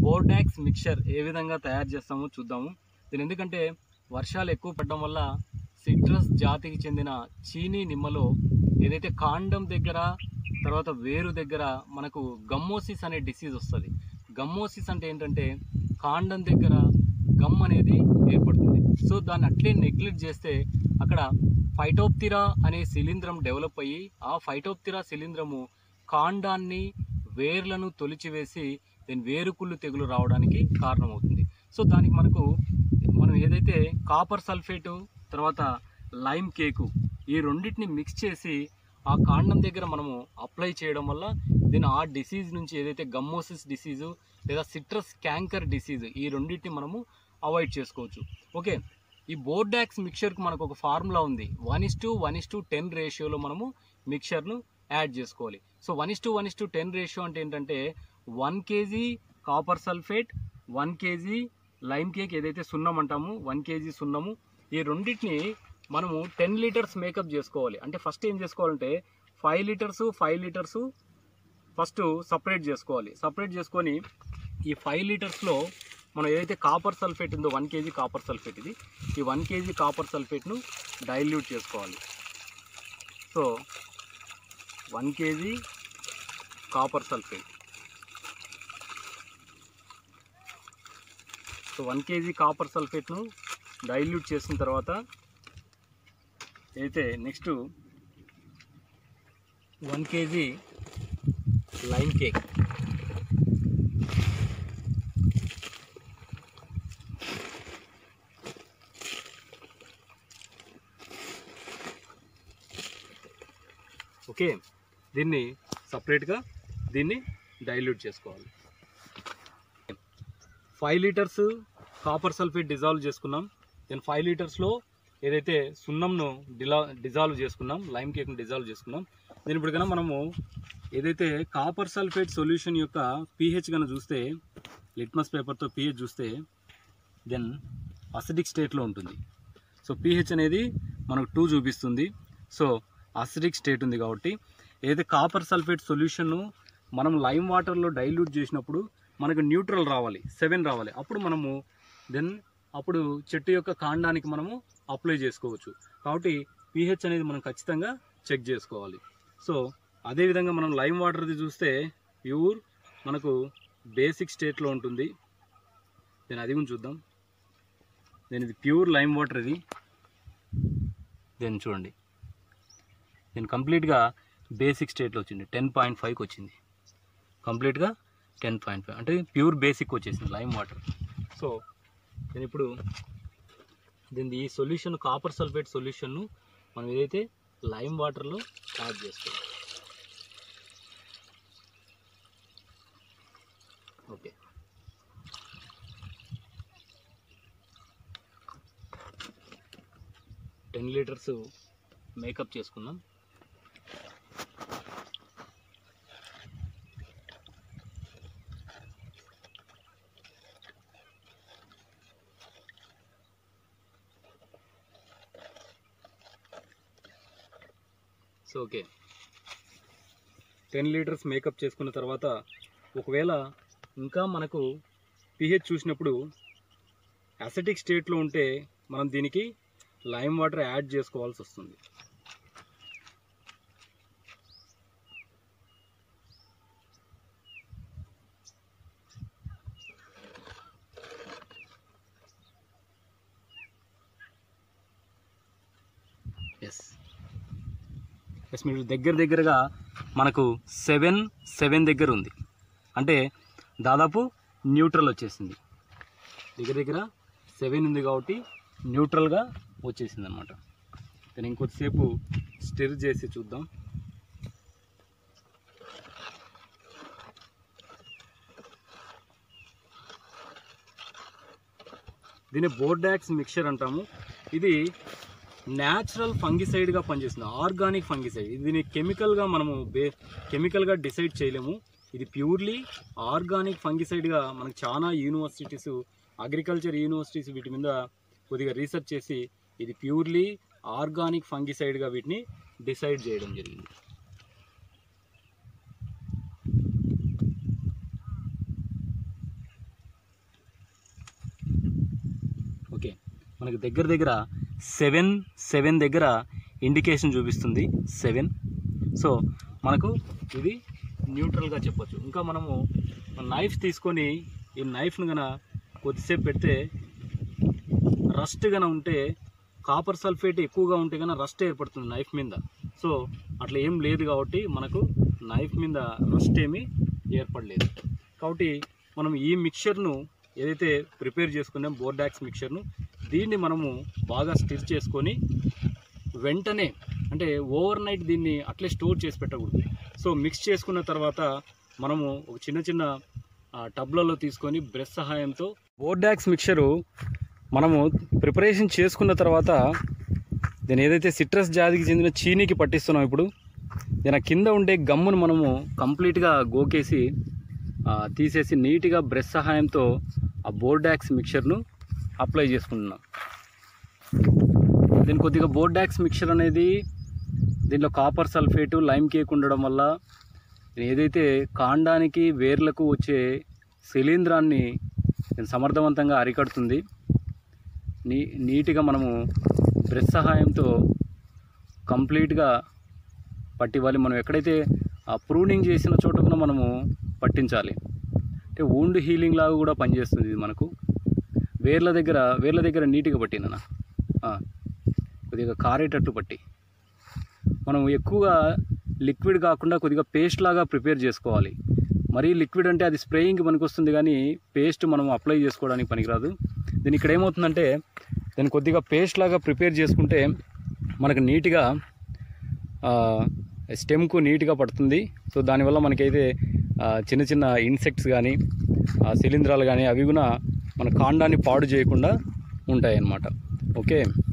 బోర్డాక్స్ mixture ఏ విధంగా తయారు చేస్తామో చూద్దాము దీని ఎందుకంటే వర్షాలు ఎక్కువ పడడం వల్ల సిట్రస్ జాతికి చెందిన చీనీ నిమ్మలో ఏదైతే కాండం దగ్గర తర్వాత వేరు దగ్గర మనకు గమ్మోసిస్ అనే డిసీజ్ వస్తుంది గమ్మోసిస్ అంటే ఏంటంటే కాండం దగ్గర గమ్ అనేది ఏర్పడుతుంది సో దాన్ని అట్లే నెగ్లెక్ట్ చేస్తే అక్కడ ఫైటోప్తిరా అనే శిలీంధ్రం డెవలప్ అయ్యి ఆ ఫైటోప్తిరా శిలీంధ్రము కాండాన్ని వేర్లను తొలిచివేసి దీని వేరుకుళ్ళు తెగులు రావడానికి కారణమవుతుంది సో దానికి మనకు మనం ఏదైతే కాపర్ సల్ఫేటు తర్వాత లైమ్ కేకు ఈ రెండింటిని మిక్స్ చేసి ఆ కాండం దగ్గర మనము అప్లై చేయడం వల్ల దీని ఆ డిసీజ్ నుంచి ఏదైతే గమ్మోసిస్ డిసీజు లేదా సిట్రస్ క్యాంకర్ డిసీజ్ ఈ రెండింటిని మనము అవాయిడ్ చేసుకోవచ్చు ఓకే ఈ బోర్డాక్స్ మిక్చర్కి మనకు ఒక ఫార్ములా ఉంది one is to one is to ten రేషియోలో మనము మిక్చర్ను యాడ్ చేసుకోవాలి so one is to one is to ten ratio అంటే ఏంటంటే one KG copper sulphate one KG lime cake ఏదైతే సున్నం అంటామో వన్ కేజీ సున్నము ఈ రెండింటిని మనము టెన్ లీటర్స్ మేకప్ చేసుకోవాలి అంటే ఫస్ట్ ఏం చేసుకోవాలంటే five litres five litres first separate చేసుకోవాలి సపరేట్ చేసుకొని ఈ ఫైవ్ లీటర్స్లో మనం ఏదైతే కాపర్ సల్ఫేట్ ఉందో వన్ కేజీ కాపర్ సల్ఫేట్ ఇది ఈ వన్ కేజీ కాపర్ సల్ఫేట్ను డైల్యూట్ చేసుకోవాలి so one KG copper sulphate so one KG copper సల్ఫేట్ను డైల్యూట్ చేసిన తర్వాత అయితే next one KG lime cake okay దీన్ని సపరేట్గా దీన్ని డైల్యూట్ చేసుకోవాలి five litres copper sulphate dissolve చేసుకున్నాం దెన్ ఫైవ్ లీటర్స్లో ఏదైతే సున్నంను డిలా డిజాల్వ్ చేసుకున్నాం లైమ్ కేక్ను డిజాల్వ్ చేసుకున్నాం దీని ఇప్పుడు కన్నా మనము ఏదైతే కాపర్ సల్ఫేట్ సొల్యూషన్ యొక్క పీహెచ్ కనుక చూస్తే లిట్మస్ పేపర్తో పీహెచ్ చూస్తే దెన్ అసిడిక్ స్టేట్లో ఉంటుంది సో పీహెచ్ అనేది మనకు టూ చూపిస్తుంది సో అసిడిక్ స్టేట్ ఉంది కాబట్టి ఏదైతే కాపర్ సల్ఫేట్ సొల్యూషన్ను మనం లైమ్ వాటర్లో డైల్యూట్ చేసినప్పుడు మనకు న్యూట్రల్ రావాలి సెవెన్ రావాలి అప్పుడు మనము దెన్ అప్పుడు చెట్టు యొక్క కాండానికి మనము అప్లై చేసుకోవచ్చు కాబట్టి పీహెచ్ అనేది మనం ఖచ్చితంగా చెక్ చేసుకోవాలి సో అదేవిధంగా మనం లైమ్ వాటర్ది చూస్తే ప్యూర్ మనకు బేసిక్ స్టేట్లో ఉంటుంది నేను అది కూడా చూద్దాం నేను ఇది ప్యూర్ లైమ్ వాటర్ ఇది దీన్ని చూడండి నేను కంప్లీట్గా బేసిక్ స్టేట్లో వచ్చింది టెన్ పాయింట్ ఫైవ్కి వచ్చింది కంప్లీట్గా టెన్ పాయింట్ ఫైవ్ అంటే ప్యూర్ బేసిక్ వచ్చేసింది లైమ్ వాటర్ సో నేను ఇప్పుడు దీని ఈ సొల్యూషన్ కాపర్ సల్ఫేట్ సొల్యూషన్ను మనం ఏదైతే లైమ్ వాటర్లో యాడ్ చేసుకోవాలి ఓకే టెన్ లీటర్స్ మేకప్ చేసుకుందాం so okay ten litres make up చేసుకున్న తర్వాత ఒకవేళ ఇంకా మనకు పిహెచ్ చూసినప్పుడు అసిటిక్ స్టేట్లో ఉంటే మనం దీనికి లైమ్ వాటర్ యాడ్ చేసుకోవాల్సి వస్తుంది ఎస్ ఎస్ మీరు దగ్గర దగ్గరగా మనకు సెవెన్ సెవెన్ దగ్గర ఉంది అంటే దాదాపు న్యూట్రల్ వచ్చేసింది దగ్గర దగ్గర సెవెన్ ఉంది కాబట్టి న్యూట్రల్గా వచ్చేసింది అనమాట నేను ఇంకొద్దిసేపు స్టిర్ చేసి చూద్దాం దీన్ని బోర్డాక్స్ మిక్చర్ అంటాము ఇది న్యాచురల్ ఫంగిసైడ్గా పనిచేస్తుంది ఆర్గానిక్ ఫంగిసైడ్ దీన్ని కెమికల్గా మనము బే కెమికల్గా డిసైడ్ చేయలేము ఇది ప్యూర్లీ ఆర్గానిక్ ఫంగిసైడ్గా మనకు చాలా యూనివర్సిటీస్ అగ్రికల్చర్ యూనివర్సిటీస్ వీటి మీద కొద్దిగా రీసెర్చ్ చేసి ఇది ప్యూర్లీ ఆర్గానిక్ ఫంగిసైడ్గా వీటిని డిసైడ్ చేయడం జరిగింది మనకి దగ్గర దగ్గర సెవెన్ సెవెన్ దగ్గర ఇండికేషన్ చూపిస్తుంది సెవెన్ సో మనకు ఇది న్యూట్రల్గా చెప్పొచ్చు ఇంకా మనము నైఫ్ తీసుకొని ఈ నైఫ్ను గన కొద్దిసేపు పెడితే రస్ట్ గన ఉంటే కాపర్ సల్ఫేట్ ఎక్కువగా ఉంటే కనుక రస్ట్ ఏర్పడుతుంది నైఫ్ మీద సో అట్లా ఏం లేదు కాబట్టి మనకు నైఫ్ మీద రస్ట్ ఏమీ ఏర్పడలేదు కాబట్టి మనం ఈ మిక్చర్ను ఏదైతే ప్రిపేర్ చేసుకున్నాం బోర్డాక్స్ మిక్చర్ను దీన్ని మనము బాగా స్టిర్ చేసుకొని వెంటనే అంటే ఓవర్ నైట్ దీన్ని అట్లే స్టోర్ చేసి పెట్టకూడదు సో మిక్స్ చేసుకున్న తర్వాత మనము ఒక చిన్న చిన్న ఆ, టబ్లలో తీసుకొని బ్రష్ సహాయంతో బోర్డాక్స్ మిక్చరు మనము ప్రిపరేషన్ చేసుకున్న తర్వాత దీని ఏదైతే సిట్రస్ జాతికి చెందిన చీనీకి పట్టిస్తున్నాం ఇప్పుడు దీని కింద ఉండే గమ్మును మనము కంప్లీట్గా గోకేసి ఆ, తీసేసి నీట్గా బ్రష్ సహాయంతో ఆ బోర్డాక్స్ మిక్చర్ను అప్లై చేసుకుంటున్నాం దీని కొద్దిగా బోర్డాక్స్ మిక్చర్ అనేది దీంట్లో కాపర్ సల్ఫేటు లైమ్ కేక్ ఉండడం వల్ల ఇది ఏదైతే కాండానికి వేర్లకు వచ్చే శిలీంధ్రాన్ని దీన్ని సమర్థవంతంగా అరికడుతుంది నీ నీట్గా మనము బ్రష్ సహాయంతో కంప్లీట్గా పట్టివ్వాలి మనం ఎక్కడైతే ఆ ప్రూనింగ్ చేసిన చోట కూడా మనము పట్టించాలి అంటే వూండ్ హీలింగ్ లాగా కూడా పనిచేస్తుంది ఇది మనకు వేర్ల దగ్గర వేర్ల దగ్గర నీట్గా పట్టిననా కొద్దిగా కారేటట్టు పట్టి మనం ఎక్కువగా లిక్విడ్ కాకుండా కొద్దిగా పేస్ట్ లాగా ప్రిపేర్ చేసుకోవాలి మరీ లిక్విడ్ అంటే అది స్ప్రేయింగ్కి పనికి వస్తుంది కానీ పేస్ట్ మనం అప్లై చేసుకోవడానికి పనికిరాదు దీని ఇక్కడ ఏమవుతుందంటే దాన్ని కొద్దిగా పేస్ట్ లాగా ప్రిపేర్ చేసుకుంటే మనకు నీట్గా స్టెమ్కు నీట్గా పడుతుంది సో దానివల్ల మనకైతే ఆ, చిన్న చిన్న ఇన్సెక్ట్స్ కానీ శిలీంధ్రాలు కానీ అవి కూడా మన కాండాన్ని పాడు చేయకుండా ఉంటాయి అన్నమాట ఓకే